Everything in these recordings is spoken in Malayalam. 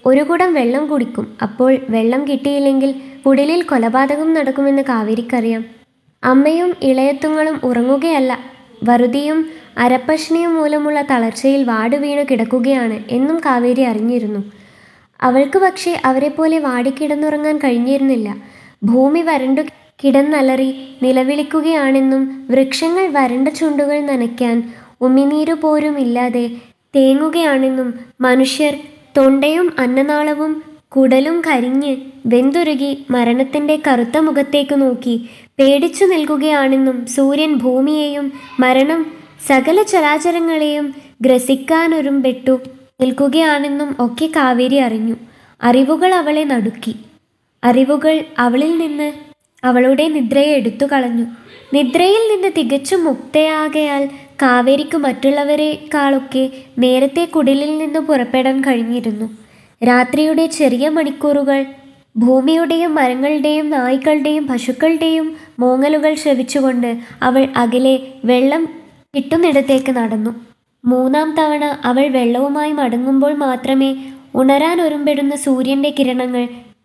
ഒരു കുടം വെള്ളം കുടിക്കും അപ്പോൾ വെള്ളം കിട്ടിയില്ലെങ്കിൽ കുടിലിൽ കൊലപാതകം നടക്കുമെന്ന് കാവേരിക്കറിയാം അമ്മയും ഇളയത്തുങ്ങളും ഉറങ്ങുകയല്ല വറുതിയും അരപ്പഷ്ണിയും മൂലമുള്ള തളർച്ചയിൽ വാട് വീണു കിടക്കുകയാണ് എന്നും കാവേരി അറിഞ്ഞിരുന്നു അവൾക്ക് പക്ഷേ അവരെപ്പോലെ വാടിക്കിടന്നുറങ്ങാൻ കഴിഞ്ഞിരുന്നില്ല ഭൂമി വരണ്ടു കിടന്നലറി നിലവിളിക്കുകയാണെന്നും വൃക്ഷങ്ങൾ വരണ്ട ചുണ്ടുകൾ നനയ്ക്കാൻ ഉമിനീരു പോലും ഇല്ലാതെ തേങ്ങുകയാണെന്നും മനുഷ്യർ തൊണ്ടയും അന്നനാളവും കുടലും കരിഞ്ഞ് വെന്തുരുകി മരണത്തിൻ്റെ കറുത്ത മുഖത്തേക്ക് നോക്കി പേടിച്ചു നിൽക്കുകയാണെന്നും സൂര്യൻ ഭൂമിയെയും മരണം സകല ചരാചരങ്ങളെയും ഗ്രസിക്കാനൊരുമ്പെട്ടു നിൽക്കുകയാണെന്നും ഒക്കെ കാവേരി അറിഞ്ഞു അറിവുകൾ അവളെ നടുക്കി അറിവുകൾ അവളിൽ നിന്ന് അവളുടെ നിദ്രയെ എടുത്തു കളഞ്ഞു നിദ്രയിൽ നിന്ന് തികച്ചും മുക്തയാകയാൽ കാവേരിക്ക് മറ്റുള്ളവരെക്കാളൊക്കെ നേരത്തെ കുടിലിൽ നിന്ന് പുറപ്പെടാൻ കഴിഞ്ഞിരുന്നു രാത്രിയുടെ ചെറിയ മണിക്കൂറുകൾ ഭൂമിയുടെയും മരങ്ങളുടെയും നായ്ക്കളുടെയും പശുക്കളുടെയും മോങ്ങലുകൾ ശ്രവിച്ചുകൊണ്ട് അവൾ അകലെ വെള്ളം കിട്ടുന്നിടത്തേക്ക് നടന്നു മൂന്നാം തവണ അവൾ വെള്ളവുമായി മടങ്ങുമ്പോൾ മാത്രമേ ഉണരാൻ ഒരുമ്പെടുന്ന സൂര്യൻ്റെ കിരണങ്ങൾ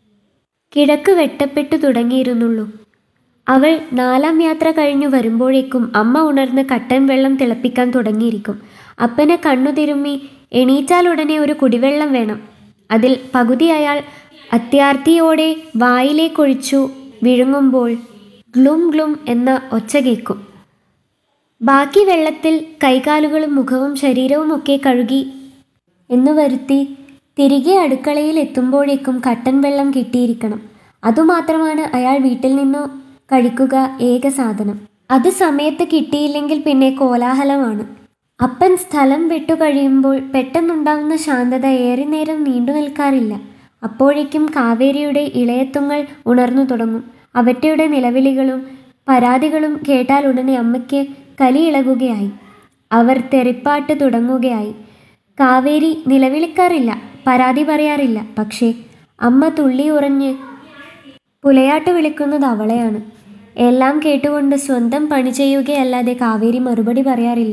കിഴക്ക് വെട്ടപ്പെട്ടു തുടങ്ങിയിരുന്നുള്ളൂ അവൾ നാലാം യാത്ര കഴിഞ്ഞു വരുമ്പോഴേക്കും അമ്മ ഉണർന്ന് കട്ടൻ വെള്ളം തിളപ്പിക്കാൻ തുടങ്ങിയിരിക്കും അപ്പനെ കണ്ണു തിരുമ്മി എണീറ്റാൽ ഉടനെ ഒരു കുടിവെള്ളം വേണം അതിൽ പകുതി അയാൾ അത്യാർത്തിയോടെ വായിലേക്കൊഴിച്ചു വിഴുങ്ങുമ്പോൾ ഗ്ലും ഗ്ലും എന്ന ഒച്ച കേൾക്കും ബാക്കി വെള്ളത്തിൽ കൈകാലുകളും മുഖവും ശരീരവും ഒക്കെ കഴുകി എന്ന് വരുത്തി തിരികെ അടുക്കളയിൽ എത്തുമ്പോഴേക്കും കട്ടൻ വെള്ളം കിട്ടിയിരിക്കണം അതുമാത്രമാണ് അയാൾ വീട്ടിൽ നിന്നു കഴിക്കുക ഏക സാധനം അത് സമയത്ത് കിട്ടിയില്ലെങ്കിൽ പിന്നെ കോലാഹലമാണ് അപ്പൻ സ്ഥലം വിട്ടു കഴിയുമ്പോൾ പെട്ടെന്നുണ്ടാവുന്ന ശാന്തത ഏറെ നേരം നീണ്ടു നിൽക്കാറില്ല അപ്പോഴേക്കും കാവേരിയുടെ ഇളയത്തുങ്ങൾ ഉണർന്നു തുടങ്ങും അവറ്റയുടെ നിലവിളികളും പരാതികളും കേട്ടാൽ ഉടനെ അമ്മയ്ക്ക് കലിയിളകുകയായി അവർ തെറിപ്പാട്ട് തുടങ്ങുകയായി കാവേരി നിലവിളിക്കാറില്ല പരാതി പറയാറില്ല പക്ഷേ അമ്മ തുള്ളി ഉറഞ്ഞ് പുലയാട്ട് വിളിക്കുന്നത് അവളെയാണ് എല്ലാം കേട്ടുകൊണ്ട് സ്വന്തം പണി ചെയ്യുകയല്ലാതെ കാവേരി മറുപടി പറയാറില്ല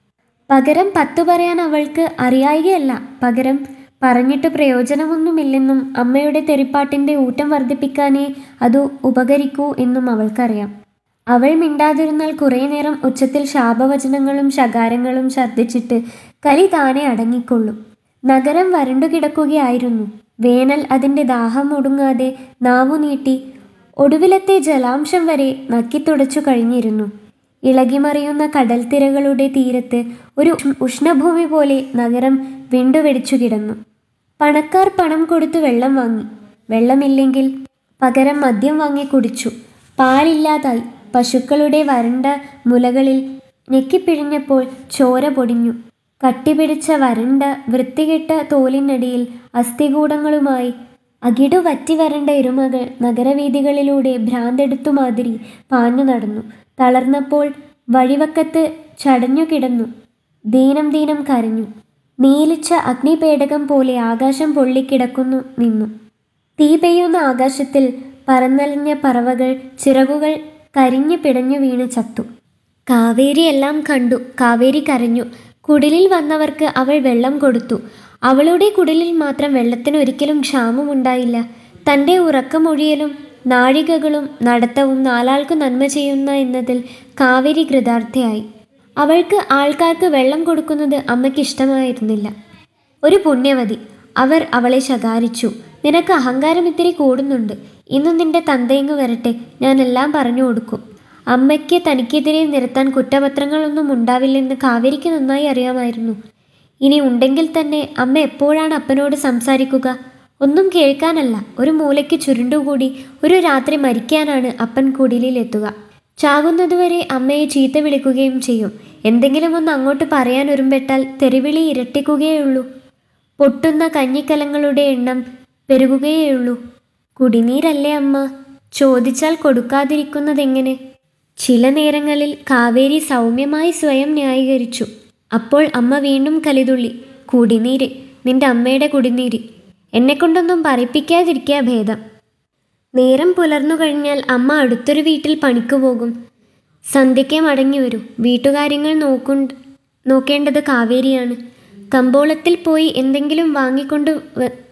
പകരം പത്തു പറയാൻ അവൾക്ക് അറിയായികയല്ല പകരം പറഞ്ഞിട്ട് പ്രയോജനമൊന്നുമില്ലെന്നും അമ്മയുടെ തെറിപ്പാട്ടിൻ്റെ ഊറ്റം വർദ്ധിപ്പിക്കാനേ അത് ഉപകരിക്കൂ എന്നും അവൾക്കറിയാം അവൾ മിണ്ടാതിരുന്നാൽ കുറേ നേരം ഉച്ചത്തിൽ ശാപവചനങ്ങളും ശകാരങ്ങളും ഛർദ്ദിച്ചിട്ട് കലി താനെ അടങ്ങിക്കൊള്ളും നഗരം വരണ്ടു കിടക്കുകയായിരുന്നു വേനൽ അതിൻ്റെ ദാഹം ഒടുങ്ങാതെ നാവു നീട്ടി ഒടുവിലത്തെ ജലാംശം വരെ നക്കിത്തുടച്ചു കഴിഞ്ഞിരുന്നു ഇളകിമറിയുന്ന കടൽത്തിരകളുടെ തീരത്ത് ഒരു ഉഷ്ണഭൂമി പോലെ നഗരം വിണ്ടുവെടിച്ചു കിടന്നു പണക്കാർ പണം കൊടുത്തു വെള്ളം വാങ്ങി വെള്ളമില്ലെങ്കിൽ പകരം മദ്യം വാങ്ങി കുടിച്ചു പാലില്ലാതായി പശുക്കളുടെ വരണ്ട മുലകളിൽ ഞെക്കിപ്പിഴിഞ്ഞപ്പോൾ ചോര പൊടിഞ്ഞു കട്ടിപിടിച്ച വരണ്ട വൃത്തികെട്ട തോലിനടിയിൽ അസ്ഥികൂടങ്ങളുമായി അകിടു വറ്റി വരണ്ട എരുമകൾ നഗരവീഥികളിലൂടെ ഭ്രാന്തെടുത്തു മാതിരി പാഞ്ഞു നടന്നു തളർന്നപ്പോൾ വഴിവക്കത്ത് ചടഞ്ഞു കിടന്നു ദീനം ദീനം കരഞ്ഞു നീലിച്ച അഗ്നിപേടകം പോലെ ആകാശം പൊള്ളിക്കിടക്കുന്നു നിന്നു തീ പെയ്യുന്ന ആകാശത്തിൽ പറന്നലിഞ്ഞ പറവകൾ ചിറകുകൾ കരിഞ്ഞു പിടഞ്ഞു വീണ് ചത്തു കാവേരി എല്ലാം കണ്ടു കാവേരി കരഞ്ഞു കുടിലിൽ വന്നവർക്ക് അവൾ വെള്ളം കൊടുത്തു അവളുടെ കുടിലിൽ മാത്രം വെള്ളത്തിന് ഒരിക്കലും ക്ഷാമമുണ്ടായില്ല തൻ്റെ ഉറക്കമൊഴിയലും നാഴികകളും നടത്തവും നാലാൾക്ക് നന്മ ചെയ്യുന്ന എന്നതിൽ കാവേരി കൃതാർത്ഥയായി അവൾക്ക് ആൾക്കാർക്ക് വെള്ളം കൊടുക്കുന്നത് അമ്മയ്ക്ക് ഇഷ്ടമായിരുന്നില്ല ഒരു പുണ്യവതി അവർ അവളെ ശകാരിച്ചു നിനക്ക് അഹങ്കാരം ഇത്തിരി കൂടുന്നുണ്ട് ഇന്ന് നിന്റെ തന്തയങ്ങ് വരട്ടെ ഞാൻ എല്ലാം പറഞ്ഞു കൊടുക്കും അമ്മയ്ക്ക് തനിക്കെതിരെ നിരത്താൻ കുറ്റപത്രങ്ങളൊന്നും ഉണ്ടാവില്ലെന്ന് കാവേരിക്ക് നന്നായി അറിയാമായിരുന്നു ഇനി ഉണ്ടെങ്കിൽ തന്നെ അമ്മ എപ്പോഴാണ് അപ്പനോട് സംസാരിക്കുക ഒന്നും കേൾക്കാനല്ല ഒരു മൂലയ്ക്ക് ചുരുണ്ടുകൂടി ഒരു രാത്രി മരിക്കാനാണ് അപ്പൻ കുടിലിൽ എത്തുക ചാകുന്നതുവരെ അമ്മയെ ചീത്ത വിളിക്കുകയും ചെയ്യും എന്തെങ്കിലും ഒന്ന് അങ്ങോട്ട് പറയാൻ ഒരുമ്പെട്ടാൽ തെറിവിളി ഇരട്ടിക്കുകയുള്ളൂ പൊട്ടുന്ന കഞ്ഞിക്കലങ്ങളുടെ എണ്ണം പെരുകുകയുള്ളൂ കുടിനീരല്ലേ അമ്മ ചോദിച്ചാൽ കൊടുക്കാതിരിക്കുന്നതെങ്ങനെ ചില നേരങ്ങളിൽ കാവേരി സൗമ്യമായി സ്വയം ന്യായീകരിച്ചു അപ്പോൾ അമ്മ വീണ്ടും കലിതുള്ളി കുടിനീര് നിന്റെ അമ്മയുടെ കുടിനീര് എന്നെക്കൊണ്ടൊന്നും പറയിപ്പിക്കാതിരിക്കുക ഭേദം നേരം പുലർന്നു കഴിഞ്ഞാൽ അമ്മ അടുത്തൊരു വീട്ടിൽ പണിക്ക് പോകും സന്ധ്യയ്ക്ക് മടങ്ങി വരൂ വീട്ടുകാര്യങ്ങൾ നോക്കുണ്ട് നോക്കേണ്ടത് കാവേരിയാണ് കമ്പോളത്തിൽ പോയി എന്തെങ്കിലും വാങ്ങിക്കൊണ്ട് വ-